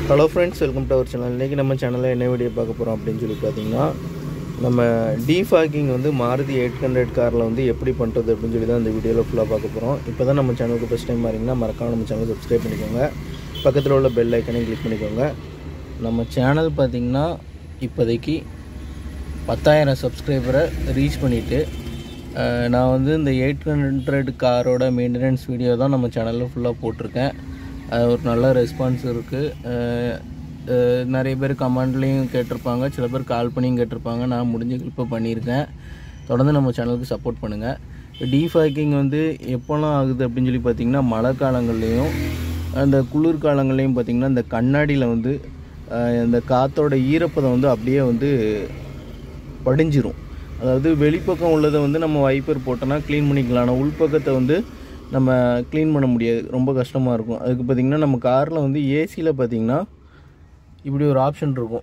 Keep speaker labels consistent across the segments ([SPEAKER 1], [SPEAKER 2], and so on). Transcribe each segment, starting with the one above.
[SPEAKER 1] hello friends welcome to our channel இன்றைக்கி நம்ம சேனலில் என்ன வீடியோ பார்க்க போகிறோம் அப்படின்னு சொல்லி பார்த்தீங்கன்னா நம்ம டீஃபாக்கிங் வந்து மாருதி எயிட் ஹண்ட்ரட் காரில் வந்து எப்படி பண்ணுறது அப்படின்னு சொல்லி தான் இந்த வீடியோவில் ஃபுல்லாக பார்க்க போகிறோம் இப்போ தான் நம்ம சேனலுக்கு ஃபஸ்ட் டைம் வரீங்கன்னா மறக்காம நம்ம சேனல் சப்ஸ்கிரைப் பண்ணிக்கோங்க பக்கத்தில் உள்ள பெல் ஐக்கனையும் கிளிக் பண்ணிக்கோங்க நம்ம சேனல் பார்த்திங்கன்னா இப்போதைக்கு பத்தாயிரம் சப்ஸ்கிரைபரை ரீச் பண்ணிவிட்டு நான் வந்து இந்த எயிட் ஹண்ட்ரட் காரோட மெயின்டெனன்ஸ் வீடியோ தான் நம்ம சேனலில் ஃபுல்லாக போட்டிருக்கேன் அது ஒரு நல்ல ரெஸ்பான்ஸ் இருக்குது நிறைய பேர் கமெண்ட்லேயும் கேட்டிருப்பாங்க சில பேர் கால் பண்ணியும் கேட்டிருப்பாங்க நான் முடிஞ்ச இப்போ பண்ணியிருக்கேன் தொடர்ந்து நம்ம சேனலுக்கு சப்போர்ட் பண்ணுங்கள் டீஃபாக்கிங் வந்து எப்போல்லாம் ஆகுது அப்படின்னு சொல்லி பார்த்தீங்கன்னா மழை காலங்கள்லேயும் அந்த குளிர் காலங்கள்லேயும் பார்த்திங்கன்னா இந்த கண்ணாடியில் வந்து அஹ், இந்த காற்றோட ஈரப்பதம் வந்து அப்படியே வந்து படிஞ்சிரும் அதாவது வெளிப்பக்கம் உள்ளதை வந்து நம்ம வைப்பர் போட்டோன்னா க்ளீன் பண்ணிக்கலாம் ஆனால் உள்பக்கத்தை வந்து நம்ம க்ளீன் பண்ண முடியாது ரொம்ப கஷ்டமாக இருக்கும் அதுக்கு பார்த்திங்கன்னா நம்ம காரில் வந்து ஏசியில் பார்த்திங்கன்னா இப்படி ஒரு ஆப்ஷன் இருக்கும்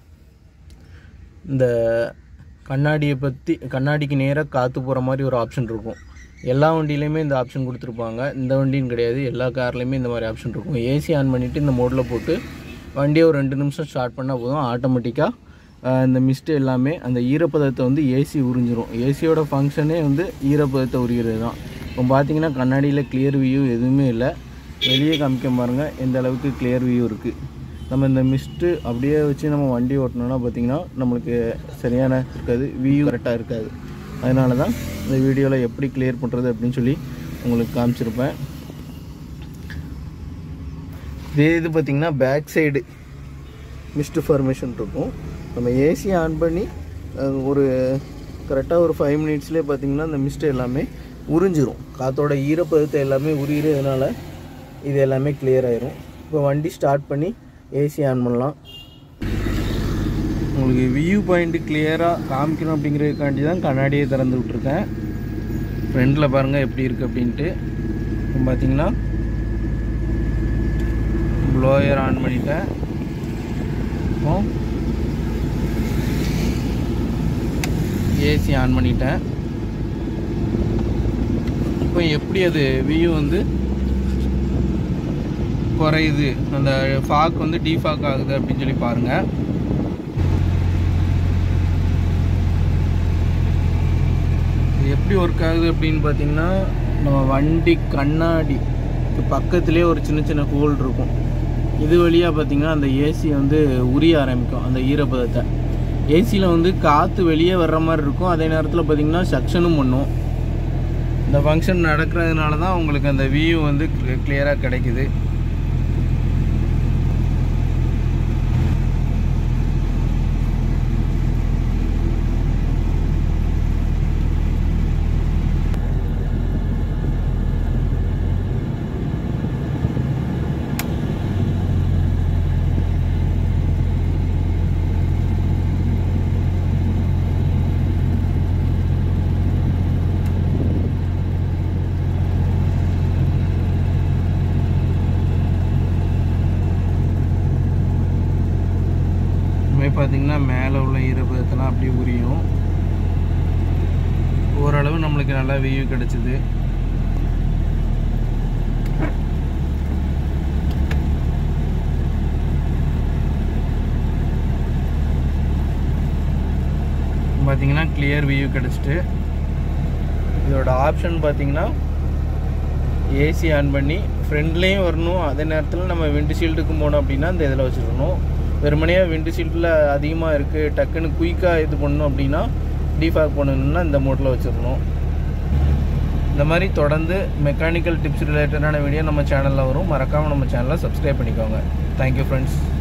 [SPEAKER 1] இந்த கண்ணாடியை பற்றி கண்ணாடிக்கு நேராக காற்று போகிற மாதிரி ஒரு ஆப்ஷன் இருக்கும் எல்லா வண்டியிலையுமே இந்த ஆப்ஷன் கொடுத்துருப்பாங்க இந்த வண்டின்னு கிடையாது எல்லா கார்லேயுமே இந்த மாதிரி ஆப்ஷன் இருக்கும் ஏசி ஆன் பண்ணிவிட்டு இந்த மோடில் போட்டு வண்டியை ஒரு ரெண்டு நிமிஷம் ஸ்டார்ட் பண்ணால் போதும் ஆட்டோமேட்டிக்காக இந்த மிஸ்ட்டு எல்லாமே அந்த ஈரப்பதத்தை வந்து ஏசி உறிஞ்சிரும் ஏசியோட ஃபங்க்ஷனே வந்து ஈரப்பதத்தை உரிகிறது தான் இப்போ பார்த்தீங்கன்னா கண்ணாடியில் கிளியர் வியூ எதுவுமே இல்லை வெளியே காமிக்க பாருங்கள் எந்த அளவுக்கு கிளியர் வியூ இருக்குது நம்ம இந்த மிஸ்ட்டு அப்படியே வச்சு நம்ம வண்டி ஓட்டணும்னா பார்த்திங்கன்னா நம்மளுக்கு சரியான இருக்காது வியூ கரெக்டாக இருக்காது அதனால தான் இந்த வீடியோவில் எப்படி கிளியர் பண்ணுறது அப்படின்னு சொல்லி உங்களுக்கு காமிச்சிருப்பேன் இதே இது பார்த்திங்கன்னா பேக் சைடு மிஸ்ட் ஃபார்மேஷன் இருக்கும் நம்ம ஏசி ஆன் பண்ணி அஹ், ஒரு கரெக்டாக ஒரு ஃபைவ் மினிட்ஸ்லேயே பார்த்திங்கன்னா அந்த மிஸ்ட் எல்லாமே உறிஞ்சிரும் காற்றோட ஈரப்பதத்தை எல்லாமே உரிகிறதுனால இது எல்லாமே clear ஆயிரும் இப்போ வண்டி ஸ்டார்ட் பண்ணி ஏசி ஆன் பண்ணலாம் உங்களுக்கு வியூ பாயிண்ட் கிளியராக காமிக்கணும் அப்படிங்கிறதுக்காண்டி தான் கண்ணாடியை திறந்து விட்ருக்கேன் ஃப்ரண்டில் பாருங்கள் எப்படி இருக்குது அப்படின்ட்டு இப்போ பார்த்தீங்கன்னா ப்ளோயர் ஆன் பண்ணிட்டேன் இப்போ ஏசி ஆன் பண்ணிட்டேன் இப்போ எப்படி அது வியூ வந்து குறையுது அந்த ஃபாக் வந்து டீஃபாக் ஆகுது அப்படின்னு சொல்லி பாருங்கள் இது எப்படி ஒர்க் ஆகுது அப்படின்னு பார்த்தீங்கன்னா நம்ம வண்டி கண்ணாடி பக்கத்துலேயே ஒரு சின்ன சின்ன ஹோல் இருக்கும் இது வழியாக பார்த்தீங்கன்னா அந்த ஏசி வந்து உரிய ஆரம்பிக்கும் அந்த ஈரப்பதத்தை ஏசியில் வந்து காற்று வெளியே வர்ற மாதிரி இருக்கும் அதே நேரத்தில் பார்த்தீங்கன்னா சக்ஷனும் பண்ணும் இந்த ஃபங்க்ஷன் நடக்கிறதுனால தான் உங்களுக்கு அந்த வியூ வந்து கிளியராக கிடைக்குது இதுமாதிரி பார்த்தீங்கன்னா மேலே உள்ள ஈரப்பதத்தெல்லாம் அப்படியே உரியும் ஓரளவு நம்மளுக்கு நல்லா வியூ கிடச்சிது பார்த்தீங்கன்னா கிளியர் வியூ கிடச்சிட்டு இதோட ஆப்ஷன் பார்த்தீங்கன்னா ஏசி ஆன் பண்ணி ஃப்ரண்ட்லேயும் வரணும் அதே நேரத்தில் நம்ம விண்டு ஷீல்டுக்கு போனோம் அப்படின்னா இந்த இதில் வச்சுருக்கணும் வெறுமனையாக விண்டு ஷீல்டில் அதிகமாக இருக்குது டக்குன்னு குயிக்காக இது பண்ணணும் அப்படின்னா டிஃபாக் பண்ணணும்னா இந்த மோட்டில் வச்சிடணும் இந்த மாதிரி தொடர்ந்து மெக்கானிக்கல் டிப்ஸ் ரிலேட்டடான வீடியோ நம்ம சேனலில் வரும் மறக்காமல் நம்ம சேனலை சப்ஸ்கிரைப் பண்ணிக்கோங்க தேங்க்யூ ஃப்ரெண்ட்ஸ்